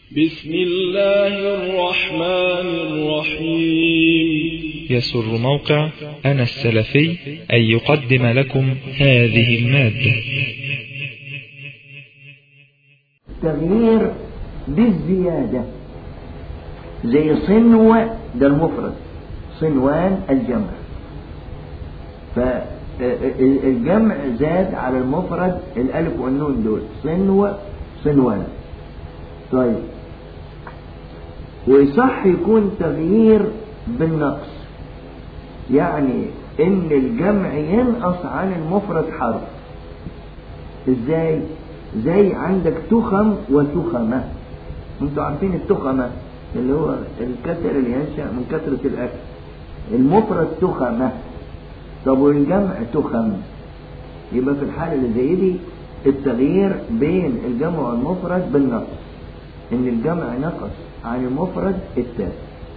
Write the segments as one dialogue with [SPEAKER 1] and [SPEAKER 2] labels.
[SPEAKER 1] بسم الله الرحمن الرحيم
[SPEAKER 2] يسر موقع أنا السلفي أن يقدم لكم هذه المادة
[SPEAKER 3] تغيير بالزيادة زي صنو ده المفرد صنوان الجمع فالجمع زاد على المفرد الألف والنون دول صنو صنوان طيب ويصح يكون تغيير بالنقص يعني ان الجمع ينقص عن المفرد حرف ازاي زي عندك تخم وتخمة انتوا عارفين التخمة اللي هو الكسر اللي ينشأ من كثرة الأكل المفرد تخمة طب والجمع تخم يبقى في الحالة اللي زي دي التغيير بين الجمع والمفرد بالنقص ان الجمع نقص عن المفرد التالي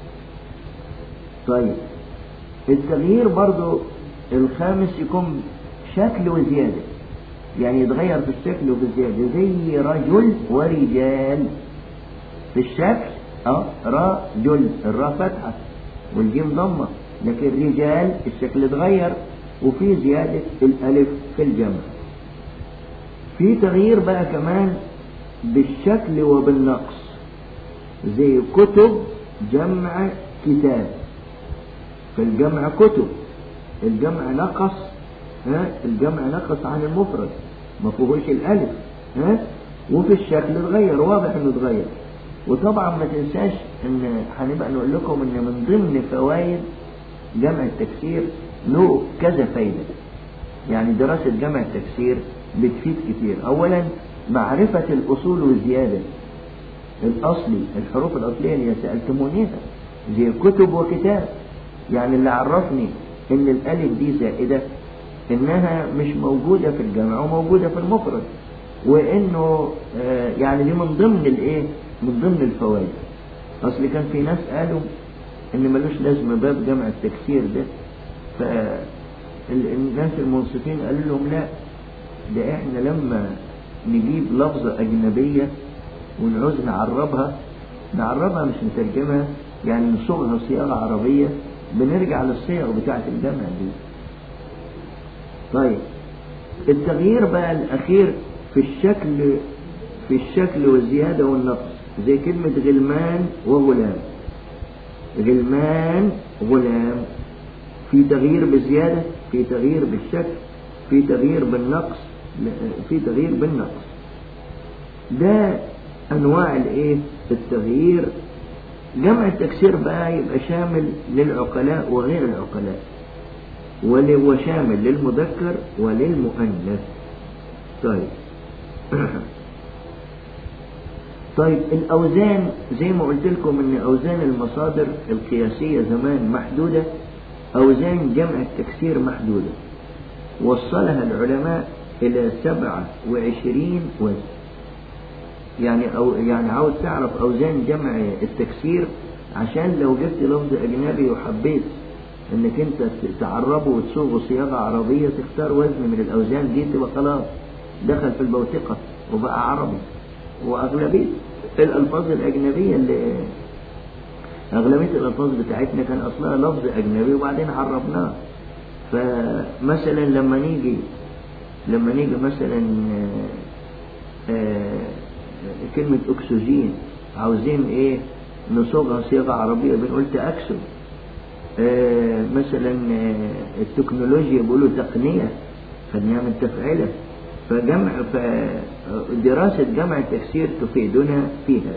[SPEAKER 3] طيب التغيير برضو الخامس يكون شكل وزيادة يعني يتغير في الشكل وفي الزيادة زي رجل ورجال في الشكل اه رجل الراء فتحة والجيم ضمة لكن رجال الشكل اتغير وفي زيادة الألف في الجمع في تغيير بقى كمان بالشكل وبالنقص زي كتب جمع كتاب فالجمع كتب الجمع نقص ها الجمع نقص عن المفرد ما فيهوش الالف ها وفي الشكل اتغير واضح انه اتغير وطبعا ما تنساش ان هنبقى نقول لكم ان من ضمن فوائد جمع التكسير له كذا فايده يعني دراسه جمع التكسير بتفيد كتير اولا معرفه الاصول والزياده الأصلي الحروف الأصلية اللي سألتمونيها زي كتب وكتاب يعني اللي عرفني إن الألف دي زائدة إنها مش موجودة في الجمع وموجودة في المفرد وإنه آه يعني دي من ضمن الإيه؟ من ضمن الفوائد أصل كان في ناس قالوا إن ملوش لازمة باب جمع التكسير ده فالناس المنصفين قالوا لهم لا ده إحنا لما نجيب لفظة أجنبية ونعوز نعربها نعربها مش نترجمها يعني نصوغها صياغة عربية بنرجع للصيغ بتاعة الجمع دي طيب التغيير بقى الأخير في الشكل في الشكل والزيادة والنقص زي كلمة غلمان وغلام غلمان غلام في تغيير بالزيادة في تغيير بالشكل في تغيير بالنقص في تغيير بالنقص ده انواع الايه التغيير جمع التكسير بقى يبقى شامل للعقلاء وغير العقلاء وشامل للمذكر وللمؤنث طيب طيب الاوزان زي ما قلت لكم ان اوزان المصادر القياسيه زمان محدوده اوزان جمع التكسير محدوده وصلها العلماء الى سبعه وعشرين وزن يعني أو يعني عاوز تعرف أوزان جمع التكسير عشان لو جبت لفظ أجنبي وحبيت إنك أنت تعربه وتصوغه صياغة عربية تختار وزن من الأوزان دي تبقى خلاص دخل في البوتقة وبقى عربي وأغلبية الألفاظ الأجنبية اللي أغلبية الألفاظ بتاعتنا كان أصلها لفظ أجنبي وبعدين عربناه فمثلا لما نيجي لما نيجي مثلا آآ آآ كلمة أكسجين عاوزين إيه نصوغها صيغة عربية بنقول تأكسد آه مثلا آه التكنولوجيا بيقولوا تقنية خدناها من تفعيلة فجمع فدراسة جمع التكسير تفيدنا في هذا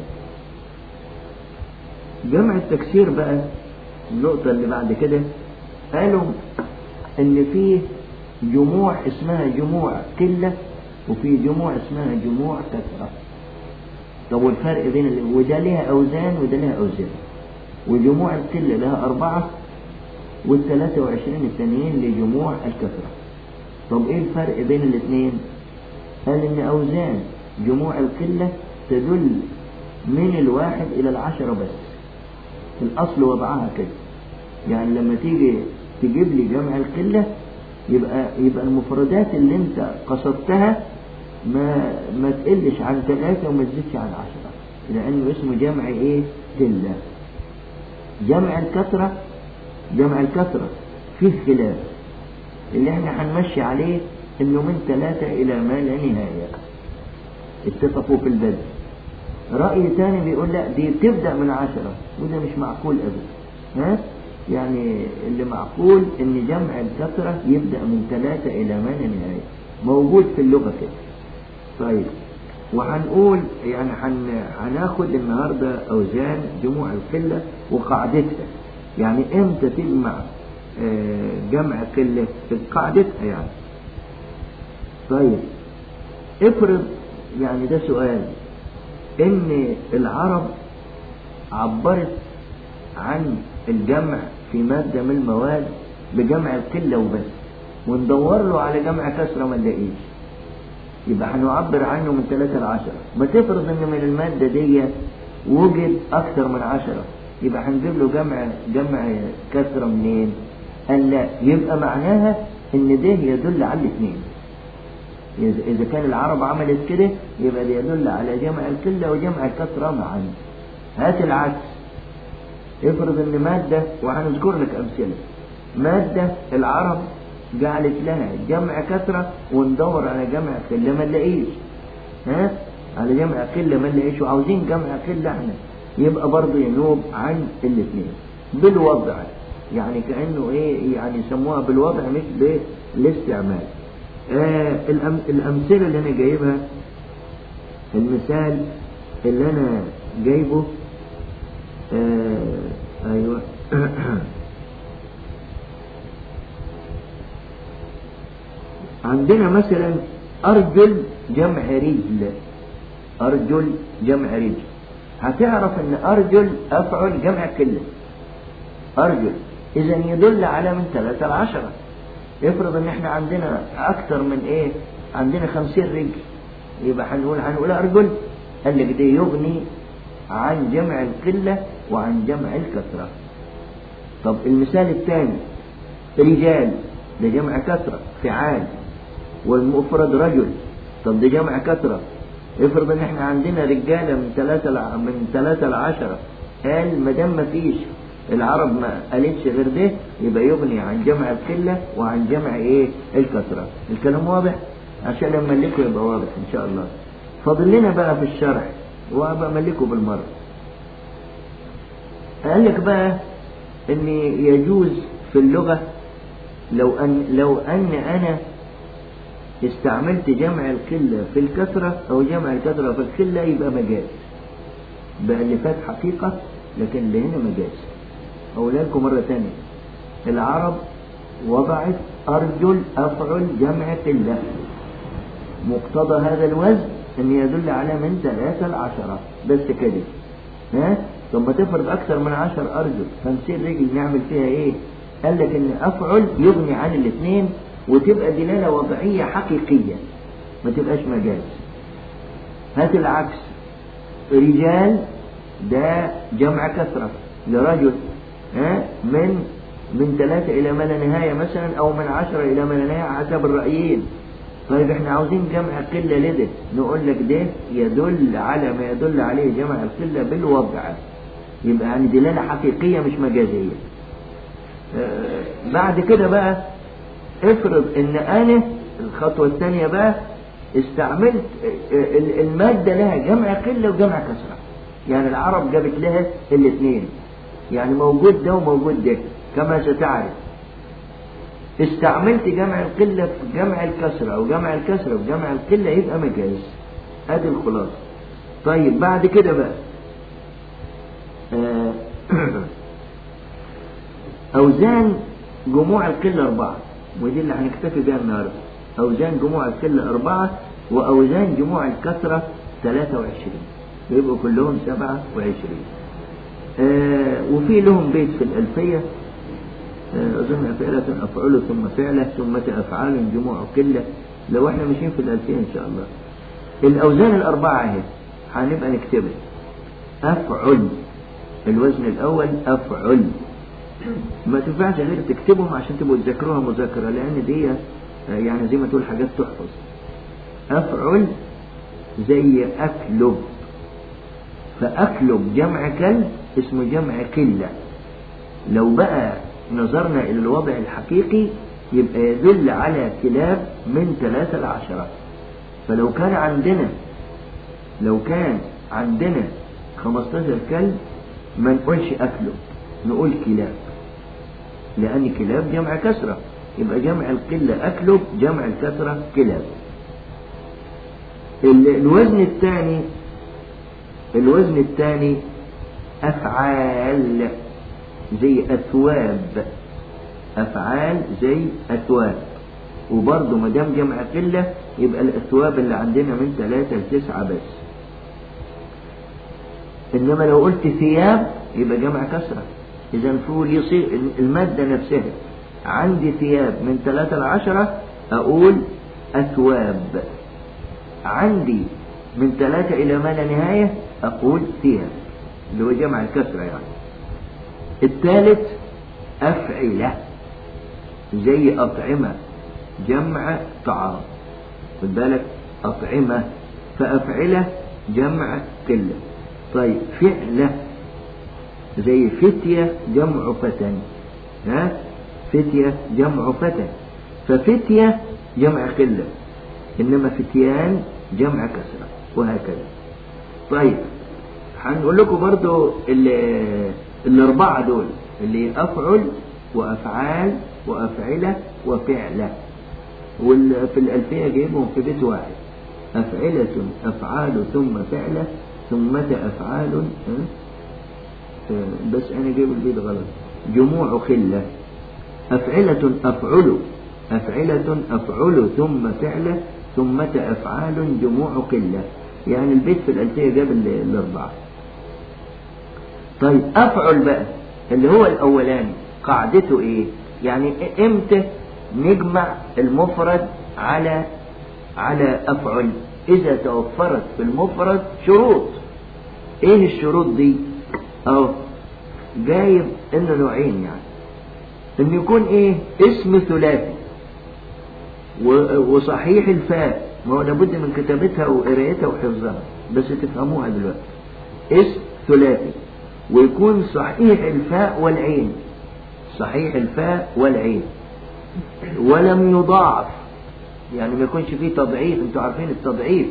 [SPEAKER 3] جمع التكسير بقى النقطة اللي بعد كده قالوا إن فيه جموع اسمها جموع قلة وفي جموع اسمها جموع كثرة طب والفرق بين اللي وده لها أوزان وده لها أوزان وجموع القلة لها أربعة والثلاثة وعشرين التانيين لجموع الكثرة طب إيه الفرق بين الاثنين قال إن أوزان جموع القلة تدل من الواحد إلى العشرة بس الأصل وضعها كده يعني لما تيجي تجيب لي جمع القلة يبقى يبقى المفردات اللي انت قصدتها ما ما تقلش عن ثلاثة وما تزيدش عن عشرة لأنه اسمه جمع إيه قلة جمع الكثرة جمع الكثرة فيه خلاف اللي احنا هنمشي عليه انه من ثلاثة الى ما لا نهاية اتفقوا في البدء رأي ثاني بيقول لا دي تبدأ من عشرة وده مش معقول ابدا ها يعني اللي معقول ان جمع الكثرة يبدأ من ثلاثة الى ما لا نهاية موجود في اللغة كده طيب وهنقول يعني هن... هناخد النهاردة أوزان جموع القلة وقاعدتها يعني امتى تجمع آه، جمع قلة في قاعدتها يعني طيب افرض يعني ده سؤال ان العرب عبرت عن الجمع في مادة من المواد بجمع القلة وبس وندور له على جمع كسرة ما نلاقيش يبقى هنعبر عنه من ثلاثة لعشرة ما تفرض ان من المادة دي وجد اكثر من عشرة يبقى هنجيب له جمع جمع كسرة منين قال لا يبقى معناها ان ده يدل على الاثنين إذا- اذا كان العرب عملت كده يبقى ده يدل على جمع الكلة وجمع الكسرة معا هات العكس افرض ان مادة وهنذكر لك امثلة مادة العرب جعلت لها جمع كثرة وندور على جمع قلة ما نلاقيش ها على جمع قلة ما نلاقيش وعاوزين جمع قلة احنا يبقى برضه ينوب عن الاثنين بالوضع يعني كأنه ايه يعني يسموها بالوضع مش بالاستعمال آه الأم الأمثلة اللي أنا جايبها المثال اللي أنا جايبه آه أيوه عندنا مثلا أرجل جمع رجل أرجل جمع رجل هتعرف أن أرجل أفعل جمع كله أرجل إذا يدل على من ثلاثة لعشرة افرض ان احنا عندنا اكتر من ايه عندنا خمسين رجل يبقى هنقول هنقول ارجل قال لك ده يغني عن جمع القلة وعن جمع الكثرة طب المثال الثاني رجال ده جمع كثرة فعال والمفرد رجل طب ده جمع كثرة افرض ان احنا عندنا رجالة من ثلاثة لع... من ثلاثة لعشرة قال ما دام ما فيش العرب ما قالتش غير ده يبقى يغني عن جمع القلة وعن جمع ايه الكثرة الكلام واضح عشان لما نملكه يبقى واضح ان شاء الله فاضل لنا بقى في الشرح وابقى ملكه بالمرة قال لك بقى ان يجوز في اللغة لو ان لو ان انا استعملت جمع القلة في الكثرة او جمع الكثرة في القلة يبقى مجاز بقى اللي فات حقيقة لكن اللي هنا مجاز أقول لكم مرة ثانية العرب وضعت أرجل أفعل جمع قلة مقتضى هذا الوزن أن يدل على من ثلاثة لعشرة بس كده ها ثم تفرض أكثر من عشر أرجل خمسين رجل نعمل فيها إيه قال لك أن أفعل يغني عن الاثنين وتبقى دلالة وضعية حقيقية ما تبقاش مجاز هات العكس رجال ده جمع كثرة لرجل ها من من ثلاثة إلى ما لا نهاية مثلا أو من عشرة إلى ما لا نهاية حسب الرأيين طيب احنا عاوزين جمع قلة لده نقول لك ده يدل على ما يدل عليه جمع القلة بالوضع يبقى يعني دلالة حقيقية مش مجازية آه بعد كده بقى افرض ان انا الخطوة الثانية بقى استعملت المادة لها جمع قلة وجمع كسرة يعني العرب جابت لها الاثنين يعني موجود ده وموجود ده كما ستعرف استعملت جمع القلة في جمع الكسرة أو جمع الكسرة في جمع القلة يبقى مجاز ادي الخلاصة طيب بعد كده بقى آه أوزان جموع القلة أربعة ودي اللي هنكتفي بها النهاردة أوزان جموع القلة أربعة وأوزان جموع الكسرة 23 يبقوا كلهم 27 آه وفي لهم بيت في الألفية آه أظن فعلة أفعل ثم فعلة ثم أفعال جموع قلة لو احنا ماشيين في الألفية إن شاء الله الأوزان الأربعة اهي هنبقى نكتبها أفعل الوزن الأول أفعل ما تنفعش غير تكتبهم عشان تبقوا تذاكروها مذاكرة لأن دي يعني زي ما تقول حاجات تحفظ أفعل زي أكلب فأكلب جمع كلب اسمه جمع كلة لو بقى نظرنا إلى الوضع الحقيقي يبقى يدل على كلاب من ثلاثة لعشرة فلو كان عندنا لو كان عندنا 15 كلب ما نقولش أكلب نقول كلاب لأن كلاب جمع كسرة يبقى جمع القلة أكلب جمع الكسرة كلاب الوزن الثاني الوزن الثاني أفعال زي أثواب أفعال زي أثواب وبرضه ما دام جمع قلة يبقى الأثواب اللي عندنا من ثلاثة لتسعة بس إنما لو قلت ثياب يبقى جمع كسرة إذا فول يصير المادة نفسها عندي ثياب من ثلاثة لعشرة أقول أثواب عندي من ثلاثة إلى ما لا نهاية أقول ثياب اللي هو جمع الكسرة يعني الثالث أفعلة زي أطعمة جمع طعام خد بالك أطعمة فأفعلة جمع قلة طيب فعلة زي فتية جمع فتى ها فتية جمع فتى ففتية جمع قلة إنما فتيان جمع كسرة وهكذا طيب هنقول لكم برضو الأربعة دول اللي أفعل وأفعال وأفعلة وفعلة وفي الألفية جايبهم في بيت واحد أفعلة أفعال ثم فعلة ثم أفعال بس أنا جايب البيت غلط جموع خلة أفعلة أفعل أفعلة أفعل ثم فعلة ثم أفعال جموع قلة يعني البيت في الألفية جاب الأربعة طيب أفعل بقى اللي هو الأولاني قاعدته إيه يعني إمتى نجمع المفرد على على أفعل إذا توفرت في المفرد شروط إيه الشروط دي أو جايب إنه نوعين يعني إن يكون إيه اسم ثلاثي وصحيح الفاء ما هو لابد من كتابتها وقرايتها وحفظها بس تفهموها دلوقتي اسم ثلاثي ويكون صحيح الفاء والعين صحيح الفاء والعين ولم يضاعف يعني ما يكونش فيه تضعيف انتوا عارفين التضعيف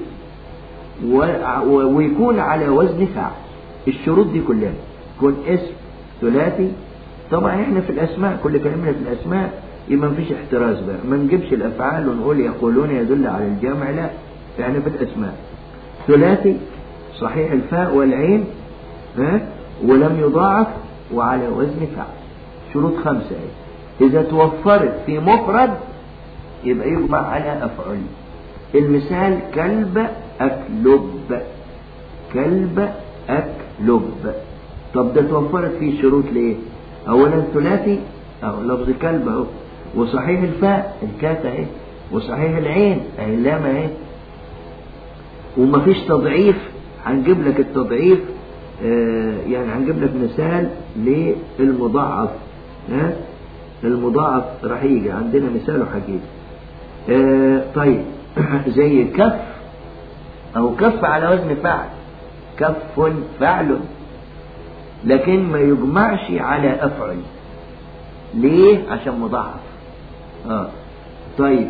[SPEAKER 3] ويكون على وزن فعل الشروط دي كلها يكون اسم ثلاثي طبعا احنا في الاسماء كل كلامنا في الاسماء يبقى مفيش احتراز بقى ما نجيبش الافعال ونقول يقولون يدل على الجمع لا يعني في الاسماء ثلاثي صحيح الفاء والعين ها ولم يضاعف وعلى وزن فعل شروط خمسة ايه إذا توفرت في مفرد يبقى يجمع على أفعل المثال كلب أكلب كلب أكلب طب ده توفرت فيه شروط ليه أولا ثلاثي أو لفظ كلب أهو وصحيح الفاء الكاف اهي وصحيح العين اهي اللام اهي ومفيش تضعيف هنجيب لك التضعيف آه يعني هنجيب لك مثال للمضاعف ها المضاعف راح يجي عندنا مثال وحكيم آه طيب زي كف او كف على وزن فعل كف فعل لكن ما يجمعش على افعل ليه عشان مضاعف اه طيب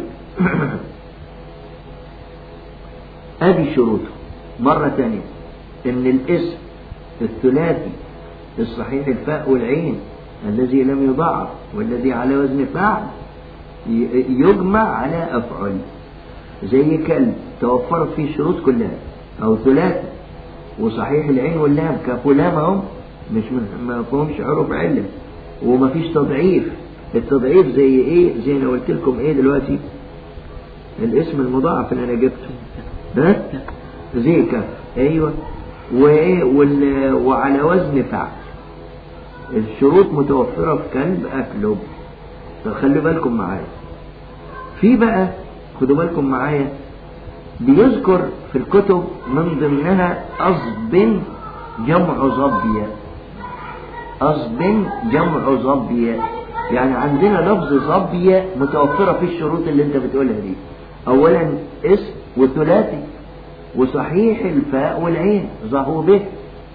[SPEAKER 3] ادي شروطه مرة تانية ان الاسم الثلاثي الصحيح الفاء والعين الذي لم يضاعف والذي على وزن فعل يجمع على افعل زي كلب توفرت فيه الشروط كلها او ثلاثي وصحيح العين واللام كاف ولام هم مش ما فيهمش حروف عله ومفيش تضعيف التضعيف زي ايه زي ما قلت لكم ايه دلوقتي الاسم المضاعف اللي انا جبته ها زي كف ايوه وايه وال... وعلى وزن فعل الشروط متوفرة في كلب أكلب فخلي بالكم معايا في بقى خدوا بالكم معايا بيذكر في الكتب من ضمنها أصب جمع ظبية أصب جمع ظبية يعني عندنا لفظ ظبية متوفرة في الشروط اللي انت بتقولها دي أولا اسم وثلاثي وصحيح الفاء والعين ظهو به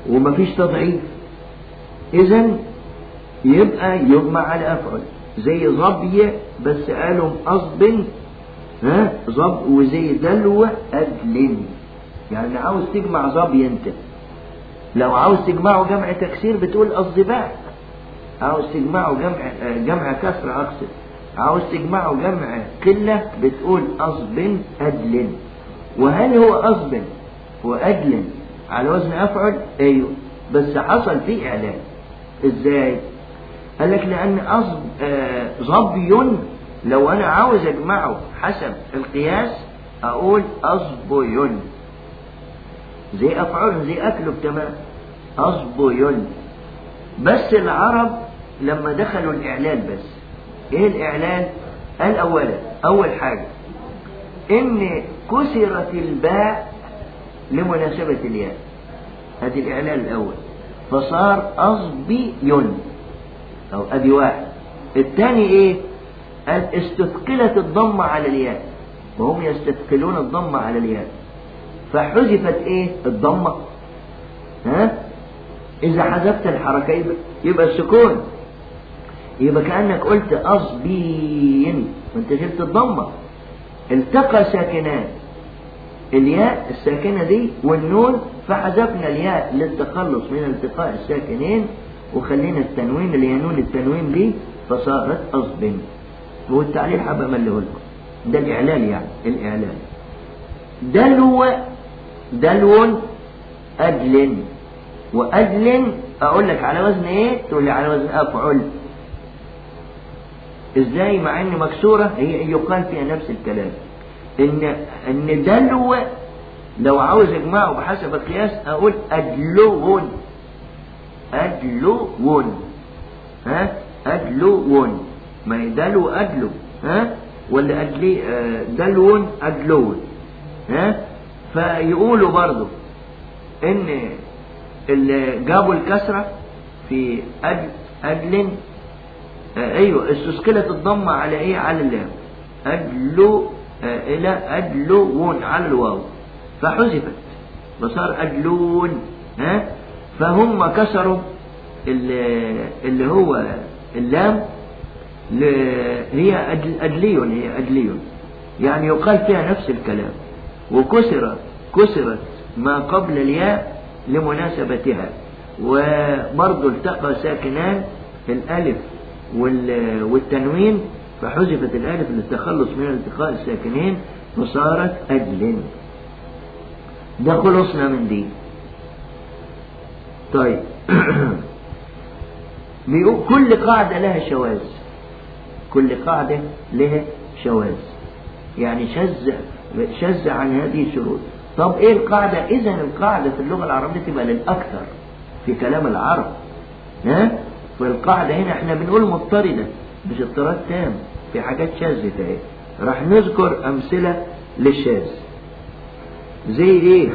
[SPEAKER 3] ومفيش تضعيف إذا يبقى يجمع على أفعل زي ظبي بس قالوا قصب ها ظب وزي دلو أدل يعني عاوز تجمع ظبي أنت لو عاوز تجمعه جمع تكسير بتقول الظباء عاوز تجمعه جمع جمع كسر أقصد عاوز تجمعه جمع قلة بتقول أصب أدل وهل هو أصب وأدل على وزن أفعل أيوه بس حصل فيه إعلان إزاي قال لك لأن أصب آه ظبي لو أنا عاوز أجمعه حسب القياس أقول أصبي زي أفعل زي أكله تمام أصبي بس العرب لما دخلوا الإعلان بس إيه الإعلان قال أولا أول حاجة إن كسرت الباء لمناسبة الياء هذه الإعلان الأول فصار أصبي أو أدي واحد الثاني إيه قال استثقلت الضمة على الياء وهم يستثقلون الضمة على الياء فحذفت إيه الضمة ها إذا حذفت الحركة يبقى, يبقى السكون يبقى كأنك قلت أصبين وانت شلت الضمة التقى ساكنان الياء الساكنة دي والنون فحذفنا الياء للتخلص من التقاء الساكنين وخلينا التنوين اللي هي نون التنوين دي فصارت أصب والتعليل حابة أمله لكم ده الإعلان يعني الإعلان دلو دلو أدل وأدل أقول لك على وزن إيه تقول لي على وزن أفعل إزاي مع إن مكسورة هي يقال فيها نفس الكلام إن إن دلو لو عاوز أجمعه بحسب القياس أقول أدلون أدلون ها أدلون ما دلو أدلو ها ولا أدلي دلون أدلون ها فيقولوا برضو إن اللي جابوا الكسرة في أدل أدل آه أيوة استثقلت الضمة على إيه على اللام أدلو آه إلى أدلون على الواو فحذفت فصار أدلون ها فهم كسروا اللي, اللي هو اللام هي أدل أدليون هي أدليون يعني يقال فيها نفس الكلام وكسرت كسرت ما قبل الياء لمناسبتها وبرضه التقى ساكنان الألف والتنوين فحذفت الألف للتخلص من التقاء الساكنين فصارت أجل ده خلصنا من دي طيب كل قاعدة لها شواذ كل قاعدة لها شواذ يعني شذ شذ عن هذه الشروط طب ايه القاعدة اذا القاعدة في اللغة العربية تبقى للاكثر في كلام العرب ها فالقاعدة هنا احنا بنقول مضطردة مش اضطراد تام في حاجات شاذة اهي راح نذكر امثلة للشاذ زي ايه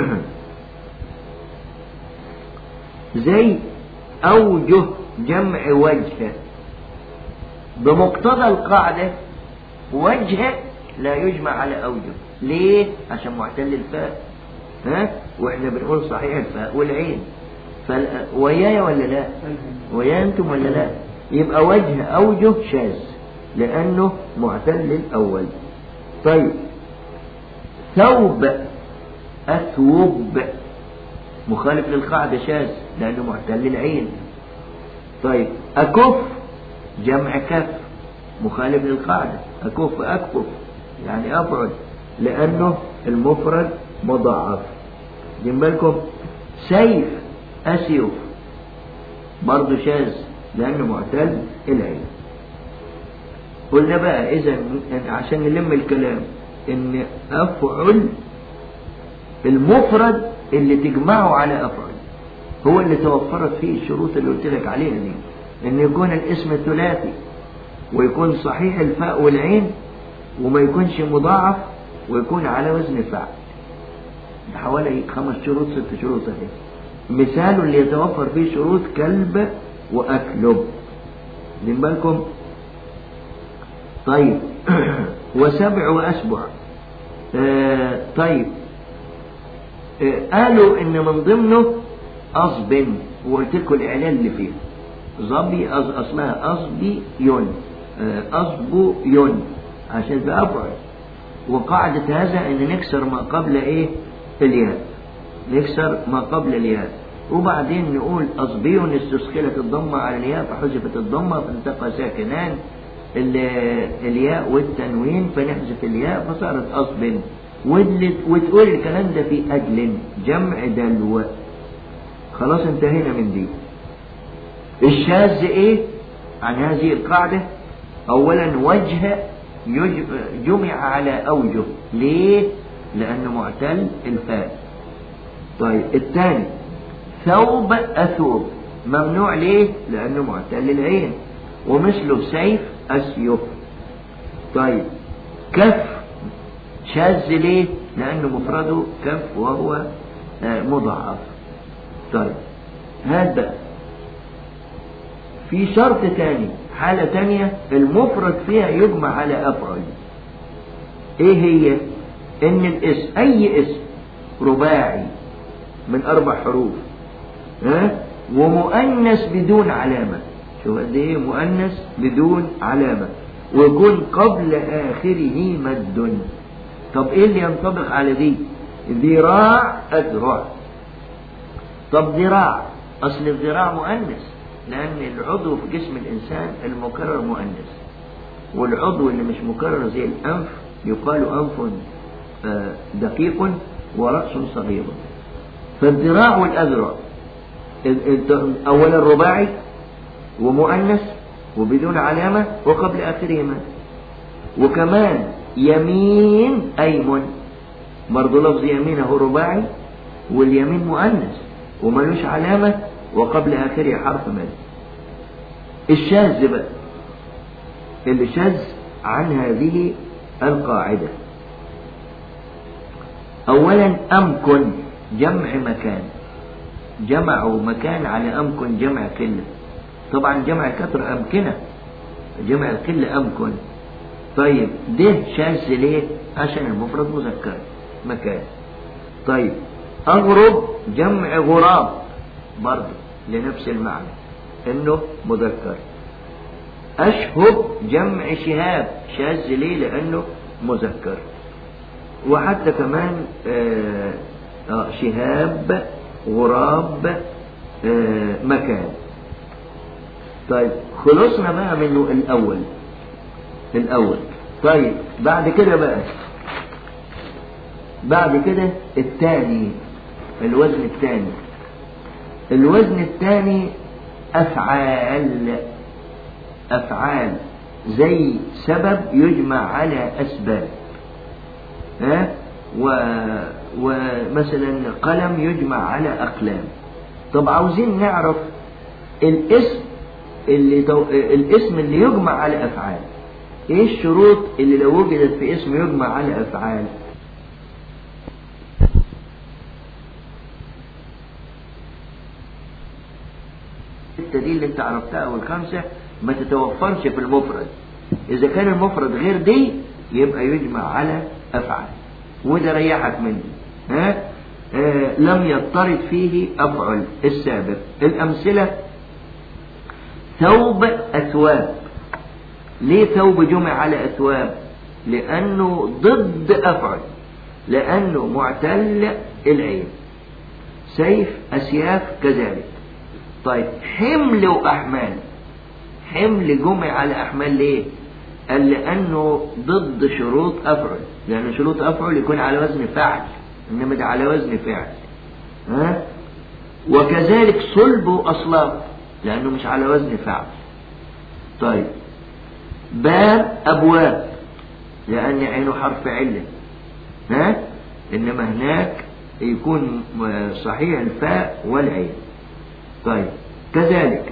[SPEAKER 3] زي اوجه جمع وجه بمقتضى القاعدة وجه لا يجمع على أوجه ليه؟ عشان معتل الفاء ها؟ واحنا بنقول صحيح الفاء والعين فال... ويايا ولا لا؟ ويا انتم ولا لا؟ يبقى وجه أوجه شاذ لأنه معتل الأول طيب ثوب أثوب مخالف للقاعدة شاذ لأنه معتل العين طيب أكف جمع كف مخالف للقاعدة أكف أكفف يعني أبعد لأنه المفرد مضاعف جنب بالكم سيف أسيف برضه شاذ لأنه معتل العين قلنا بقى إذا عشان نلم الكلام إن أفعل المفرد اللي تجمعه على أفعل هو اللي توفرت فيه الشروط اللي قلت لك عليها دي إن يكون الاسم ثلاثي ويكون صحيح الفاء والعين وما يكونش مضاعف ويكون على وزن فعل حوالي خمس شروط ست شروط اهي مثال اللي يتوفر فيه شروط كلب وأكلب من بالكم طيب وسبع وأسبع آه طيب آه قالوا إن من ضمنه أصب وقلت لكم الإعلان اللي فيه ظبي أص... أصلها أصبي يون أصبو يون عشان تبقى أفعل وقاعدة هذا إن نكسر ما قبل إيه الياء نكسر ما قبل الياء وبعدين نقول أصبي استسخلت الضمة على الياء فحذفت الضمة فالتقى ساكنان الياء والتنوين فنحذف الياء فصارت أصب وتقول الكلام ده في أجل جمع دلو خلاص انتهينا من دي الشاذ ايه عن هذه القاعدة اولا وجه جمع على اوجه ليه لانه معتل الفاء طيب الثاني ثوب اثوب ممنوع ليه لانه معتل العين ومثله سيف اسيف طيب كف شاذ ليه لانه مفرده كف وهو مضاعف طيب هذا في شرط تاني حالة تانية المفرد فيها يجمع على أفعل إيه هي؟ إن الاسم أي اسم رباعي من أربع حروف ها؟ ومؤنث بدون علامة شوف قد إيه مؤنث بدون علامة ويكون قبل آخره مد طب إيه اللي ينطبق على دي؟ ذراع أذرع طب ذراع أصل الذراع مؤنث لأن العضو في جسم الإنسان المكرر مؤنث والعضو اللي مش مكرر زي الأنف يقال أنف دقيق ورأس صغير فالذراع والأذرع أولا رباعي ومؤنث وبدون علامة وقبل آخره ما وكمان يمين أيمن برضه لفظ يمين هو رباعي واليمين مؤنث وملوش علامة وقبل آخره حرف مد الشاذ بقى اللي شاذ عن هذه القاعدة أولا أمكن جمع مكان جمعوا مكان على أمكن جمع قلة طبعا جمع كثر أمكنة جمع القلة أمكن طيب ده شاذ ليه عشان المفرد مذكر مكان طيب أغرب جمع غراب برضه لنفس المعنى انه مذكر اشهب جمع شهاب شاذ ليه لانه مذكر وحتى كمان آه آه شهاب غراب آه مكان طيب خلصنا بقى منه الاول الاول طيب بعد كده بقى بعد كده الثاني الوزن الثاني الوزن الثاني أفعال أفعال زي سبب يجمع على أسباب ها و ومثلا قلم يجمع على أقلام طب عاوزين نعرف الاسم اللي تو... الاسم اللي يجمع على أفعال ايه الشروط اللي لو وجدت في اسم يجمع على أفعال الستة دي اللي انت عرفتها او الخمسة ما تتوفرش في المفرد اذا كان المفرد غير دي يبقى يجمع على افعال وده ريحك مني ها آه لم يضطرد فيه افعل السابق الامثلة ثوب اثواب ليه ثوب جمع على اثواب لانه ضد افعل لانه معتل العين سيف اسياف كذلك طيب حمل وأحمال حمل جمع على أحمال ليه قال لأنه ضد شروط أفعل لأن شروط أفعل يكون على وزن فعل إنما ده على وزن فعل ها وكذلك صلب وأصلاب لأنه مش على وزن فعل طيب باب أبواب لأن عينه حرف علة ها إنما هناك يكون صحيح الفاء والعين طيب كذلك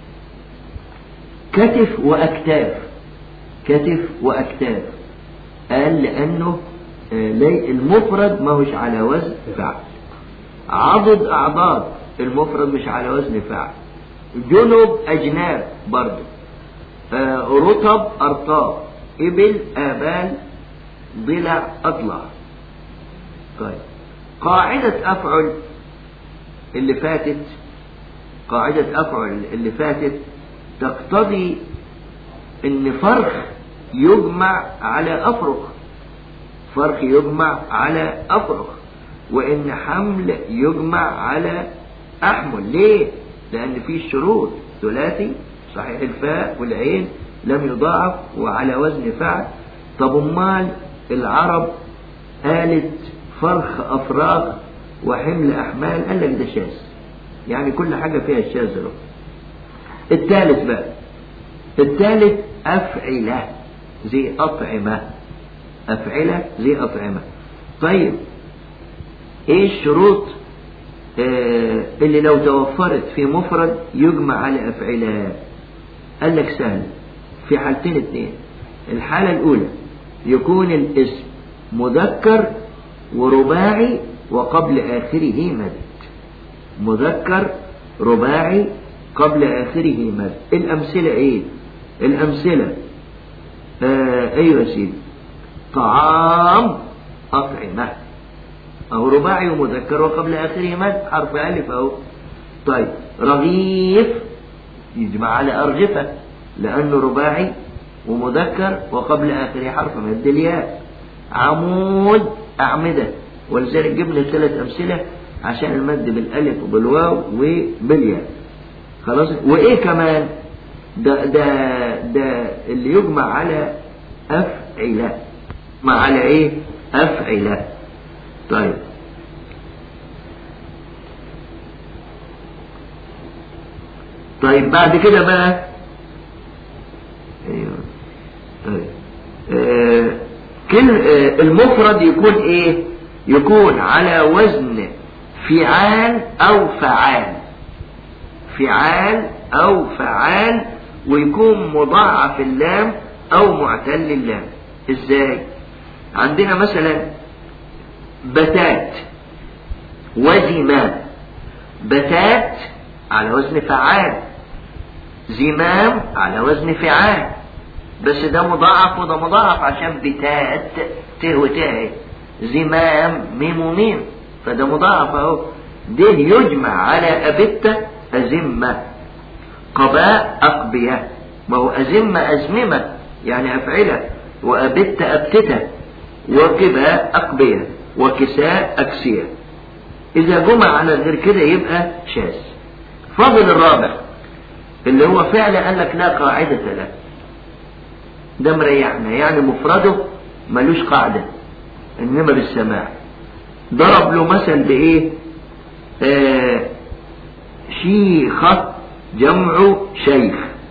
[SPEAKER 3] كتف وأكتاف كتف وأكتاف قال لأنه المفرد ما هوش على وزن فعل عضد أعضاد المفرد مش على وزن فعل جنب أجناب برضه رطب أرطاب إبل آبال ضلع أضلع طيب قاعدة أفعل اللي فاتت قاعدة أفعل اللي فاتت تقتضي ان فرخ يجمع على أفرخ فرخ يجمع على أفرخ وإن حمل يجمع على أحمل ليه؟ لأن في شروط ثلاثي صحيح الفاء والعين لم يضاعف وعلى وزن فعل طب امال العرب قالت فرخ أفراغ وحمل أحمال قال لك ده شاذ يعني كل حاجة فيها الشاذ له الثالث بقى الثالث أفعلة زي أطعمة أفعلة زي أطعمة طيب إيه الشروط آه اللي لو توفرت في مفرد يجمع على أفعلة قال لك سهل في حالتين اتنين الحالة الأولى يكون الاسم مذكر ورباعي وقبل آخره مد مذكر رباعي قبل آخره مد الأمثلة إيه الأمثلة آه أيوة يا سيدي طعام أطعمة أو رباعي ومذكر وقبل آخره مد حرف ألف أهو طيب رغيف يجمع على أرغفة لأنه رباعي ومذكر وقبل آخره حرف مد الياء عمود أعمدة ولذلك جبنا ثلاث أمثلة عشان المد بالألف وبالواو وبالياء خلاص وإيه كمان ده ده ده اللي يجمع على أفعلة مع على إيه أفعلة طيب طيب بعد كده بقى ايوه طيب آه كل آه المفرد يكون ايه يكون على وزن فعال او فعال فعال او فعال ويكون مضاعف اللام او معتل اللام ازاي عندنا مثلا بتات وزمام بتات على وزن فعال زمام على وزن فعال بس ده مضاعف وده مضاعف عشان بتات ت وتاء زمام ميم وميم فده مضاعف اهو ده يجمع على أبتة أزمة قباء أقبية ما هو أزمة أزممة يعني أفعلة وأبتة أبتتة وكباء أقبية وكساء أكسية إذا جمع على غير كده يبقى شاذ فضل الرابع اللي هو فعل قال لك لا قاعدة له ده مريحنا يعني مفرده ملوش قاعدة إنما بالسماع ضرب له مثل بإيه آه شيخة جمع شيخ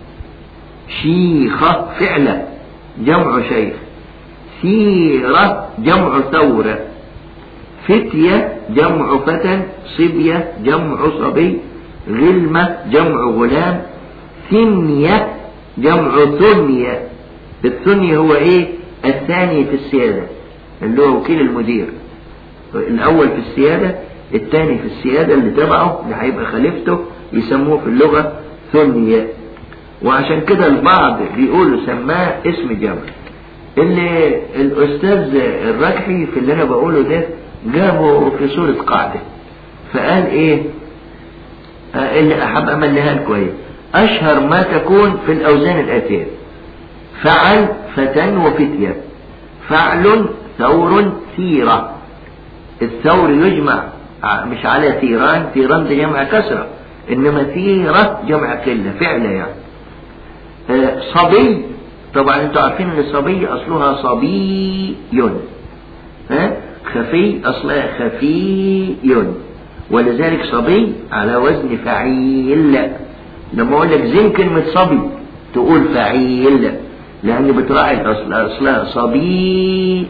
[SPEAKER 3] شيخة فعلة جمع شيخ سيرة جمع ثورة فتية جمع فتى صبية جمع صبي غلمة جمع غلام ثنية جمع ثنية الثنية هو ايه الثاني في السيادة اللي هو وكيل المدير الاول في السيادة الثاني في السيادة اللي تبعه اللي هيبقى خليفته يسموه في اللغة ثنية وعشان كده البعض بيقولوا سماه اسم جمع اللي الاستاذ الركحي في اللي انا بقوله ده جابه في صورة قاعدة فقال ايه آه اللي احب امليها لكم ايه اشهر ما تكون في الاوزان الاتية فعل فتن وفتية فعل ثور ثيرة الثور يجمع مش على ثيران ثيران ده جمع كسرة انما ثيرة جمع قلة فعلة يعني آه صبي طبعا انتوا عارفين ان الصبي اصلها صبي ها خفي اصلها خفي ولذلك صبي على وزن فعيل لما اقول لك زين كلمة صبي تقول فعيل لان بتراعي الاصل اصلها صبي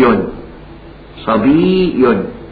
[SPEAKER 3] صبي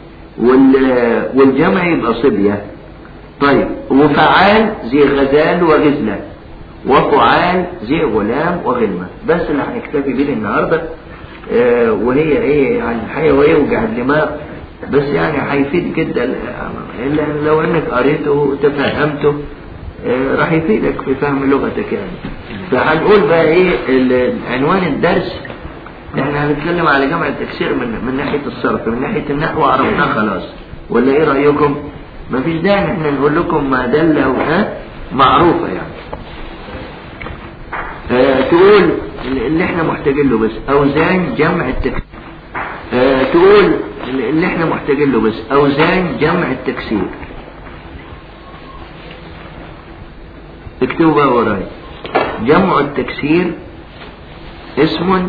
[SPEAKER 3] والجمع يبقى صبية طيب وفعال زي غزال وغزلة وفعال زي غلام وغلمة بس اللي هنكتفي بيه النهاردة آه وهي ايه يعني الحقيقة وهي وجع الدماغ بس يعني هيفيد جدا لو انك قريته وتفهمته آه راح يفيدك في فهم لغتك يعني فهنقول بقى ايه عنوان الدرس احنا هنتكلم على جمع التكسير من من ناحية الصرف من ناحية النحو عرفناه خلاص ولا ايه رأيكم ما فيش داعي ان احنا نقول لكم ما دل او ها معروفة يعني آه تقول اللي احنا محتاجين له بس اوزان جمع التكسير آه تقول اللي احنا محتاجين له بس اوزان جمع التكسير اكتبوا بقى وراي جمع التكسير اسم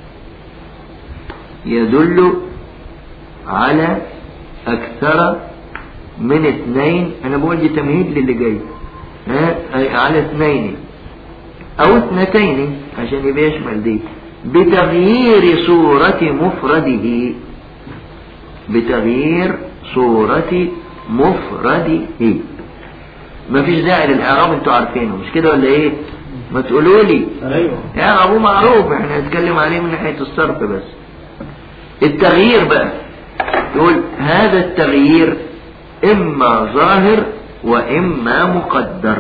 [SPEAKER 3] يدل على اكثر من اثنين انا بقول دي تمهيد للي جاي ها على اثنين او اثنتين عشان يبقى يشمل دي بتغيير صورة مفرده بتغيير صورة مفرده ما فيش داعي للاعراب انتوا عارفينه مش كده ولا ايه ما تقولوا لي
[SPEAKER 1] ايوه
[SPEAKER 3] يعني ابوه معروف احنا هنتكلم عليه من ناحية الصرف بس التغيير بقى يقول هذا التغيير اما ظاهر واما مقدر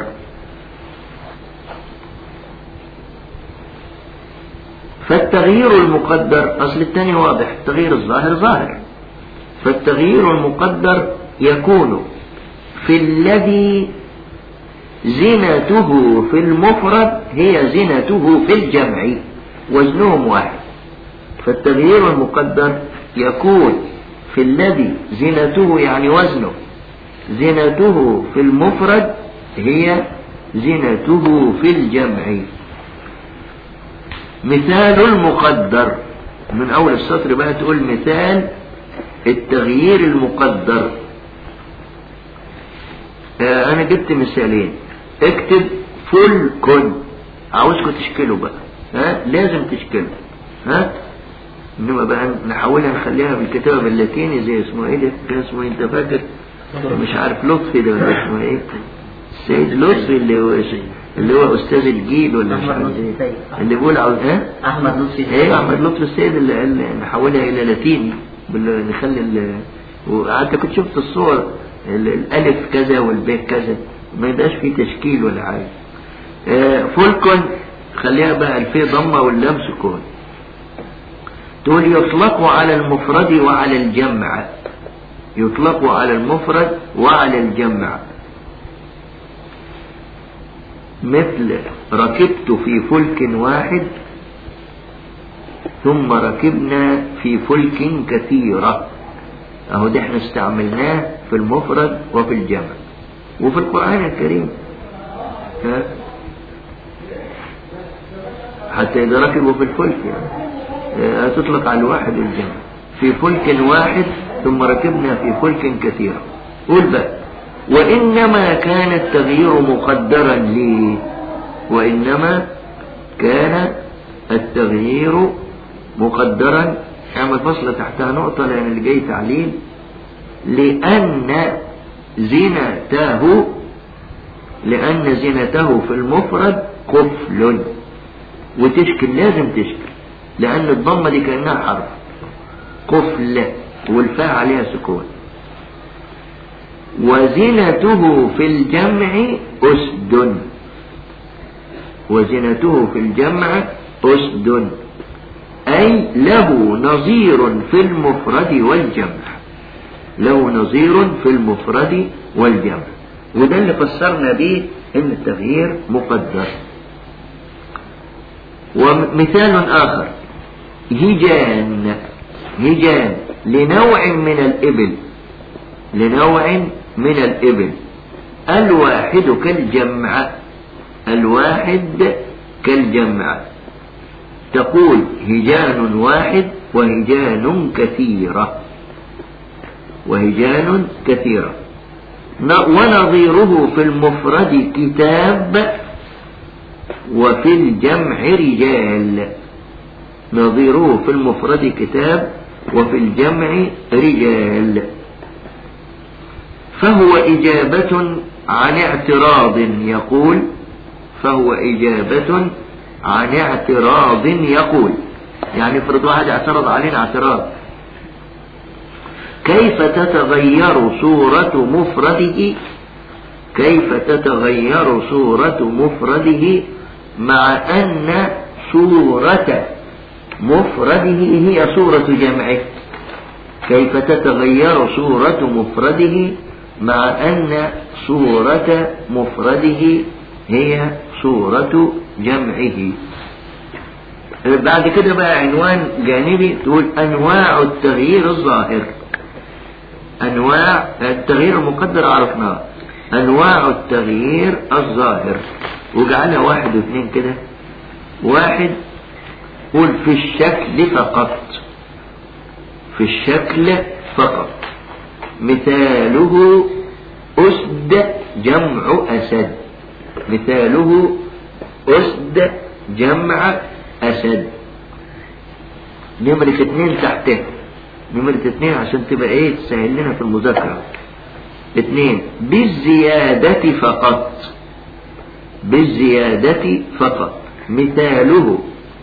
[SPEAKER 3] فالتغيير المقدر اصل الثاني واضح التغيير الظاهر ظاهر فالتغيير المقدر يكون في الذي زنته في المفرد هي زنته في الجمع وزنهم واحد فالتغيير المقدر يكون في الذي زنته يعني وزنه زنته في المفرد هي زنته في الجمع مثال المقدر من أول السطر بقى تقول مثال التغيير المقدر آه أنا جبت مثالين اكتب فل كن عاوزكم تشكلوا بقى ها لازم تشكلوا ها انما بقى نحاولها نخليها بالكتابة باللاتيني زي اسمه ايه ده كان اسمه إيه؟ انت فاكر مش عارف لطفي ده ولا اسمه ايه السيد لطفي اللي هو اللي هو استاذ الجيل ولا مش عارف ايه اللي بيقول عاوز ايه
[SPEAKER 4] احمد لطفي
[SPEAKER 3] ايه احمد لطفي السيد اللي قال نحولها الى لاتيني بال- نخلي ال وانت كنت شفت الصور ال- الالف كذا والباء كذا ما يبقاش فيه تشكيل ولا حاجه آه، فولكن خليها بقى الفي ضمه واللام سكون تقول يطلق على المفرد وعلى الجمع يطلق على المفرد وعلى الجمع مثل ركبت في فلك واحد ثم ركبنا في فلك كثيرة اهو ده احنا استعملناه في المفرد وفي الجمع وفي القرآن الكريم ها؟ حتى إذا ركبوا في الفلك يعني آه، تطلق على الواحد والجمع في فلك واحد ثم ركبنا في فلك كثيرة قول بقى وإنما كان التغيير مقدرا لي وإنما كان التغيير مقدرا اعمل فصلة تحتها نقطة لأن اللي جاي تعليل لأن زنته لأن زنته في المفرد قفل وتشكل لازم تشكل لأن الضمة دي كأنها حرف قفل والفاء عليها سكون وزنته في الجمع أسد وزنته في الجمع أسد أي له نظير في المفرد والجمع له نظير في المفرد والجمع وده اللي فسرنا به ان التغيير مقدر ومثال آخر هجان هجان لنوع من الإبل لنوع من الإبل الواحد كالجمع الواحد كالجمع تقول هجان واحد وهجان كثيرة وهجان كثيرة ونظيره في المفرد كتاب وفي الجمع رجال نظيره في المفرد كتاب وفي الجمع رجال فهو إجابة عن اعتراض يقول فهو إجابة عن اعتراض يقول يعني افرض واحد اعترض علينا اعتراض كيف تتغير صورة مفرده كيف تتغير صورة مفرده مع أن صورة مفرده هي صورة جمعه كيف تتغير صورة مفرده مع أن صورة مفرده هي صورة جمعه بعد كده بقى عنوان جانبي تقول أنواع التغيير الظاهر أنواع التغيير المقدر عرفناه أنواع التغيير الظاهر وجعلها واحد واثنين كده واحد قول في الشكل فقط في الشكل فقط مثاله أسد جمع أسد مثاله أسد جمع أسد نمرة اتنين تحته نمرة اتنين عشان تبقى ايه تسهل لنا في المذاكرة اتنين بالزيادة فقط بالزيادة فقط مثاله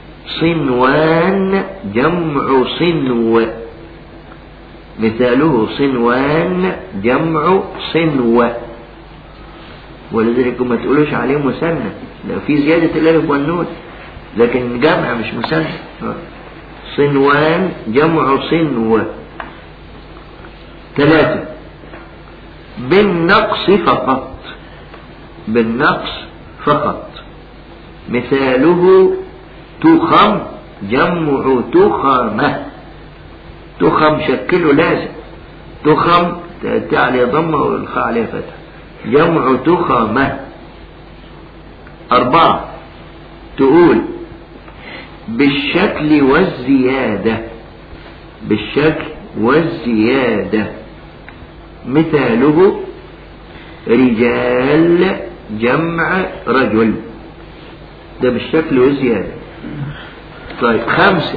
[SPEAKER 3] صنوان جمع صنو مثاله صنوان جمع صنو ولذلك ما تقولوش عليه مثنى لا في زيادة الألف والنون لكن جمع مش مثنى صنوان جمع صنو ثلاثة بالنقص فقط بالنقص فقط مثاله تخم جمع تخمة تخم شكله لازم تخم تاء عليه ضمة والخاء عليه فتح جمع تخمة أربعة تقول بالشكل والزيادة بالشكل والزيادة مثاله رجال جمع رجل ده بالشكل والزيادة طيب خمسة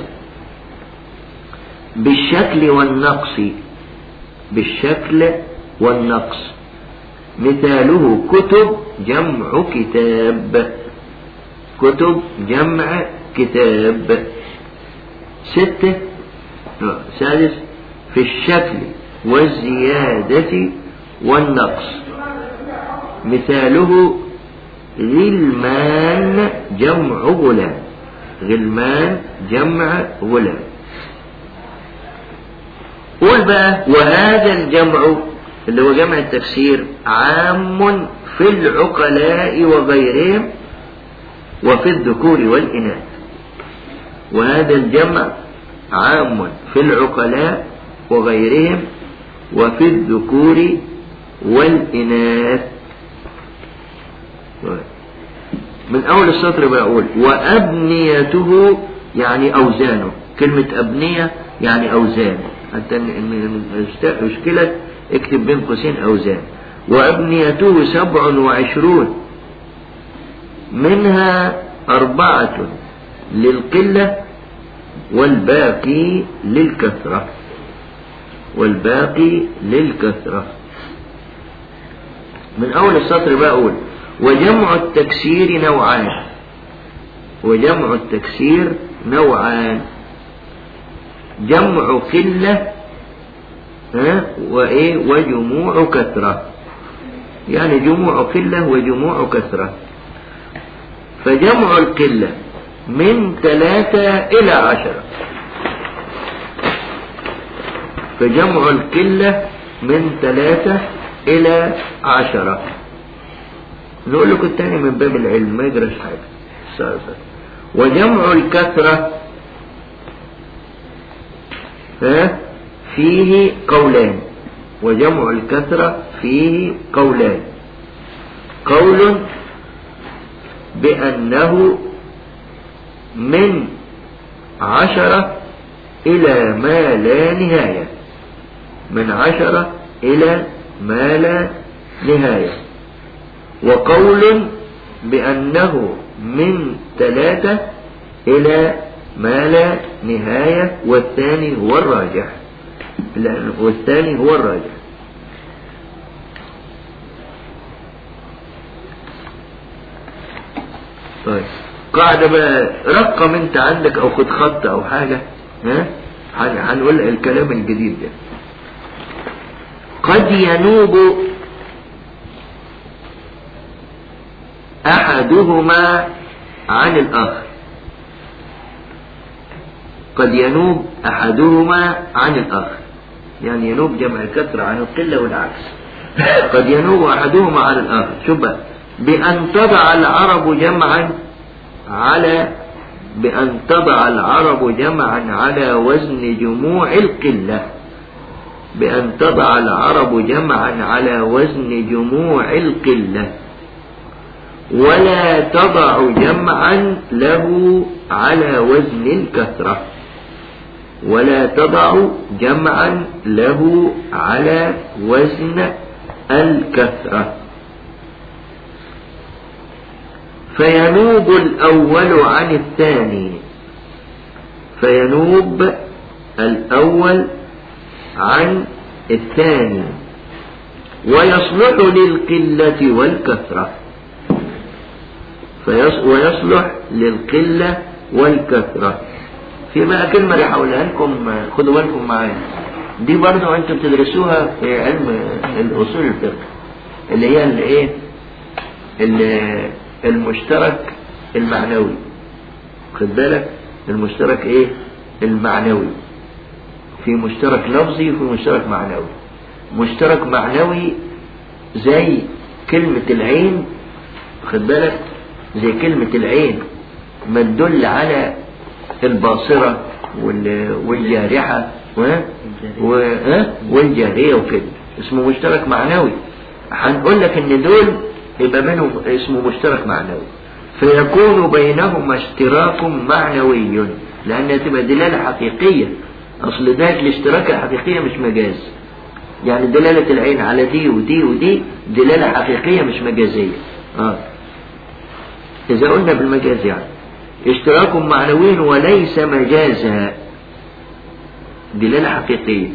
[SPEAKER 3] بالشكل والنقص بالشكل والنقص مثاله كتب جمع كتاب كتب جمع كتاب ستة سادس في الشكل والزيادة والنقص مثاله غلمان جمع غلام غلمان جمع غلام قول بقى وهذا الجمع اللي هو جمع التفسير عام في العقلاء وغيرهم وفي الذكور والإناث وهذا الجمع عام في العقلاء وغيرهم وفي الذكور والإناث من أول السطر بقول وأبنيته يعني أوزانه كلمة أبنية يعني أوزان حتى مشكلة اكتب بين قوسين أوزان وأبنيته سبع وعشرون منها أربعة للقلة والباقي للكثرة والباقي للكثرة من أول السطر بقول وجمع التكسير نوعان وجمع التكسير نوعان جمع قلة ها وإيه وجموع كثرة يعني جموع قلة وجموع كثرة فجمع القلة من ثلاثة إلى عشرة فجمع القلة من ثلاثة إلى عشرة نقول لكم الثاني من باب العلم ما يجرش حاجة وجمع الكثرة ها فيه قولان وجمع الكثرة فيه قولان قول بأنه من عشرة إلى ما لا نهاية من عشرة إلى ما لا نهاية وقول بأنه من ثلاثة إلى ما لا نهاية والثاني هو الراجح والثاني هو الراجح طيب قاعدة بقى رقم انت عندك او خد خط او حاجة ها هنقول الكلام الجديد ده قد ينوب احدهما عن الاخر قد ينوب احدهما عن الاخر يعني ينوب جمع الكثرة عن القلة والعكس قد ينوب أحدهما على الآخر شوف بقى بأن تضع العرب جمعا على بأن تضع العرب جمعا على وزن جموع القلة بأن تضع العرب جمعا على وزن جموع القلة ولا تضع جمعا له على وزن الكثرة ولا تضع جمعا له على وزن الكثرة فينوب الأول عن الثاني فينوب الأول عن الثاني ويصلح للقلة والكثرة فيص ويصلح للقلة والكثرة في بقى كلمة اللي هقولها لكم خدوا بالكم معايا دي برضو انتم بتدرسوها في علم الاصول الفقه اللي هي الايه المشترك المعنوي خد بالك المشترك ايه المعنوي في مشترك لفظي وفي مشترك معنوي مشترك معنوي زي كلمة العين خد بالك زي كلمة العين ما تدل على الباصرة والجارحة والجارية وكده اسمه مشترك معنوي هنقول لك ان دول يبقى منهم اسمه مشترك معنوي فيكون بينهما اشتراك معنوي لأنها تبقى دلالة حقيقية أصل ذات الاشتراك الحقيقية مش مجاز يعني دلالة العين على دي ودي ودي دلالة حقيقية مش مجازية آه. إذا قلنا بالمجاز يعني اشتراك معنوي وليس مجازا دلالة حقيقية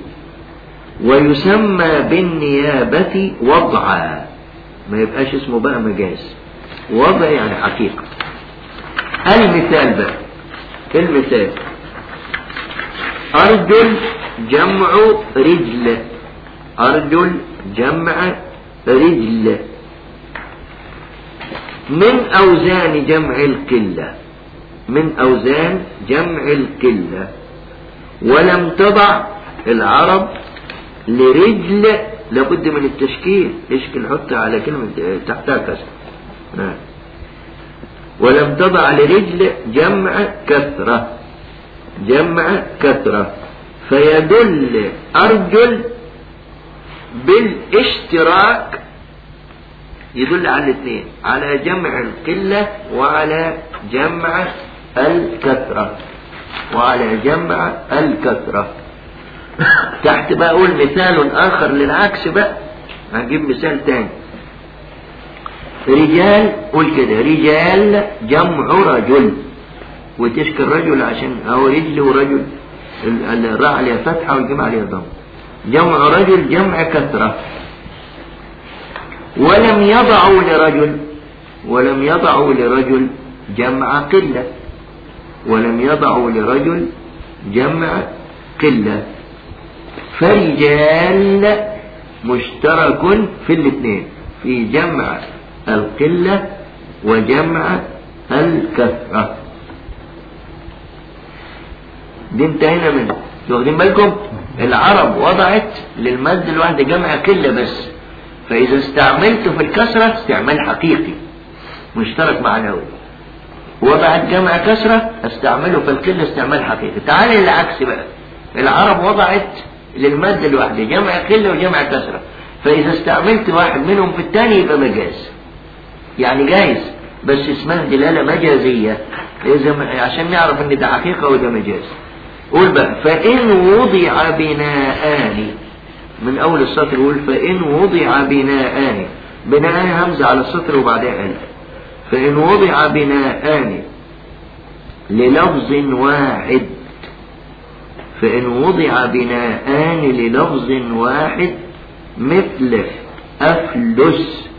[SPEAKER 3] ويسمى بالنيابة وضعا ما يبقاش اسمه بقى مجاز وضع يعني حقيقة المثال بقى المثال أرجل جمع رجل أرجل جمع رجل من أوزان جمع القلة من أوزان جمع القلة ولم تضع العرب لرجل لابد من التشكيل اشكل حط على كلمة تحتها كسر نعم ولم تضع لرجل جمع كثرة جمع كثرة فيدل أرجل بالاشتراك يدل على الاثنين على جمع القلة وعلى جمع الكثرة وعلى جمع الكثرة تحت بقى اقول مثال اخر للعكس بقى هنجيب مثال تاني رجال قول كده رجال جمع رجل وتشكل رجل عشان هو رجل ورجل الراء عليها فتحة والجمع عليها ضم جمع رجل جمع كثرة ولم يضعوا لرجل ولم يضعوا لرجل جمع قلة ولم يضعوا لرجل جمع قلة فرجال مشترك في الاثنين في جمع القلة وجمع الكثرة دي انتهينا منه واخدين بالكم العرب وضعت للمد الواحد جمع قلة بس فإذا استعملته في الكسرة استعمال حقيقي مشترك معنوي وضعت جمع كسرة استعمله في القلة استعمال حقيقي تعال العكس بقى العرب وضعت للمد الواحد جمع قلة وجمع كسرة فإذا استعملت واحد منهم في الثاني يبقى مجاز يعني جايز بس اسمها دلالة مجازية إذا عشان نعرف ان ده حقيقة وده مجاز قول بقى فإن وضع بناءان من أول السطر يقول فإن وضع بناءان بناءان همزة على السطر وبعدها ألف فإن وضع بناءان للفظ واحد فإن وضع بناءان للفظ واحد مثل أفلس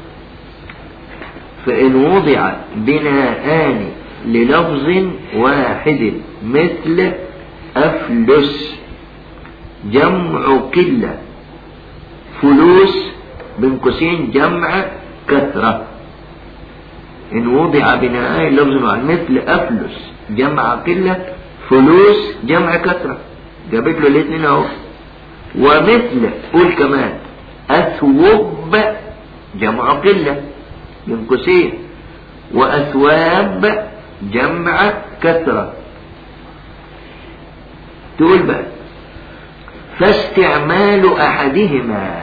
[SPEAKER 3] فإن وضع بناءان للفظ واحد مثل أفلس جمع قلة فلوس بين قوسين جمع كثرة إن وضع بناءان لفظ واحد مثل أفلس جمع قلة فلوس جمع كثرة جابت له الاثنين اهو ومثل قول كمان أثوب جمع قلة من قوسين وأثواب جمع كثرة تقول بقى فاستعمال أحدهما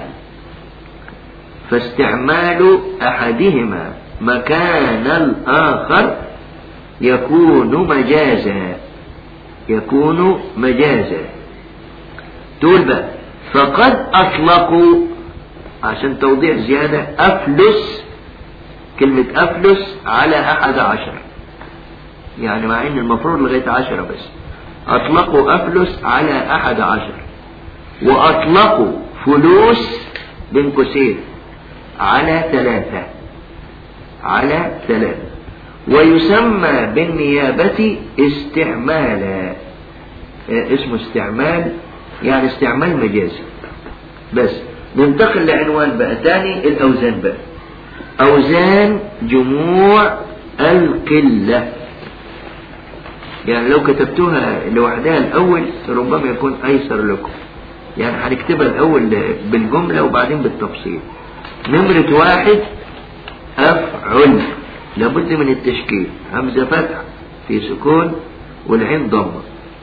[SPEAKER 3] فاستعمال أحدهما مكان الآخر يكون مجازا يكون مجازا تقول بقى فقد أطلقوا عشان توضيح زيادة أفلس كلمة أفلس على أحد عشر يعني مع إن المفروض لغاية عشرة بس أطلقوا أفلس على أحد عشر وأطلقوا فلوس بين قوسين على ثلاثة على ثلاثة ويسمى بالنيابة استعمالا اه اسمه استعمال يعني استعمال مجازي بس ننتقل لعنوان بقى تاني الأوزان بقى أوزان جموع القلة يعني لو كتبتوها لوحدها الأول ربما يكون أيسر لكم يعني هنكتبها الأول بالجملة وبعدين بالتفصيل نمرة واحد أفعل لابد من التشكيل همزة فتح في سكون والعين ضمة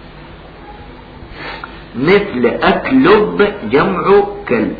[SPEAKER 3] مثل أكلب جمع كلب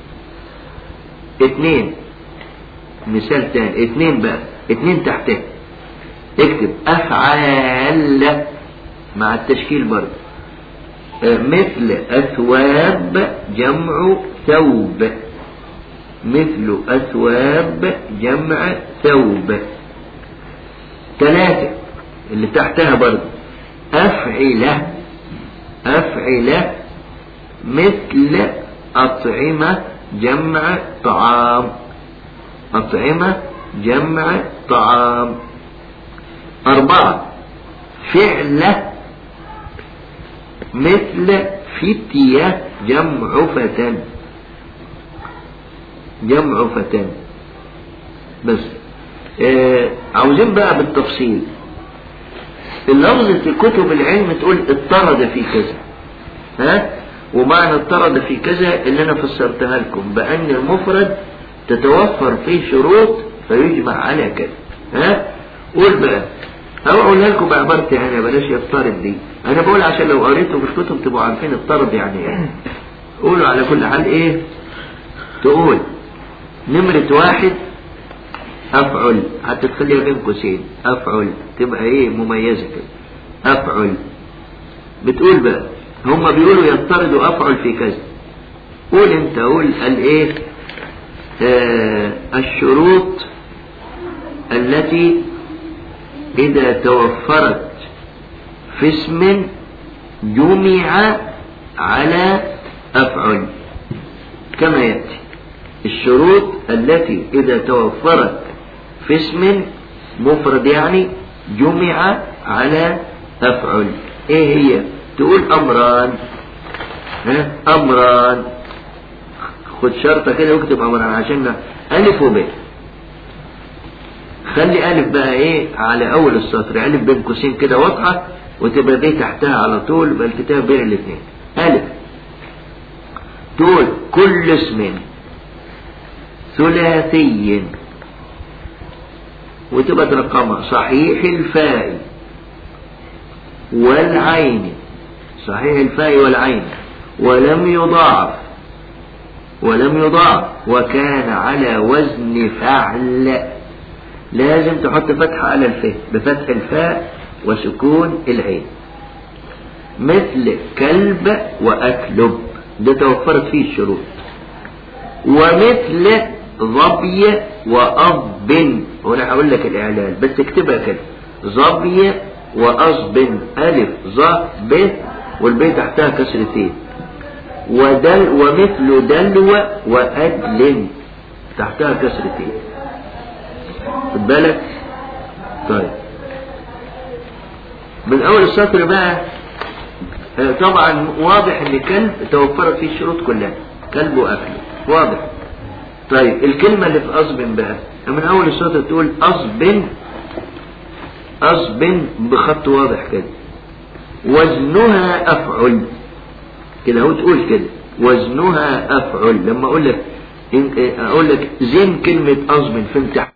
[SPEAKER 3] اتنين مثال تاني اتنين بقى اتنين تحته اكتب أفعال مع التشكيل برضه مثل أثواب جمع ثوب مثل أثواب جمع ثوب ثلاثة اللي تحتها برضه أفعلة أفعلة مثل أطعمة جمع طعام أطعمة جمع طعام أربعة فعلة مثل فتية جمع فتن جمع فتن بس آه عاوزين بقى بالتفصيل اللفظ في كتب العلم تقول اضطرد في كذا ها ومعنى اضطرد في كذا اللي انا فسرتها لكم بان المفرد تتوفر فيه شروط فيجمع على كذا ها قول بقى او اقولها لكم بعبارتي انا بلاش يضطرد دي انا بقول عشان لو قريته في الكتب تبقوا عارفين اضطرد يعني ايه قولوا على كل حال ايه تقول نمرة واحد افعل هتدخليها بين قوسين افعل تبقى ايه مميزة كده افعل بتقول بقى هما بيقولوا يضطردوا افعل في كذا قول انت قول الايه آه الشروط التي اذا توفرت في اسم جمع على افعل كما يأتي الشروط التي اذا توفرت في اسم مفرد يعني جمع على أفعل ايه هي تقول امران ها امران خد شرطة كده واكتب امران عشان الف وب خلي الف بقى ايه على اول السطر الف بين قوسين كده واضحة وتبقى دي تحتها على طول يبقى الكتاب بين الاثنين الف تقول كل اسم ثلاثي وتبقى ترقمها صحيح الفاء والعين صحيح الفاء والعين ولم يضاعف ولم يضاعف وكان على وزن فعل لازم تحط فتحة على الفاء بفتح الفاء وسكون العين مثل كلب وأكلب ده توفرت فيه الشروط ومثل ظبي وأضب هنا هقول لك الإعلان بس اكتبها كده ظبي وأصب ألف ظ ب والبي تحتها كسرتين ودل ومثل دلو وأدل تحتها كسرتين خد بالك طيب من أول السطر بقى طبعا واضح ان كلب توفرت فيه الشروط كلها كلب وأكله واضح طيب الكلمة اللي في أصب بقى من أول السطر تقول أصب أصب بخط واضح كده وزنها أفعل كده هو تقول كده وزنها أفعل لما أقول لك إن- اقول لك زين كلمة أزمن في امتحان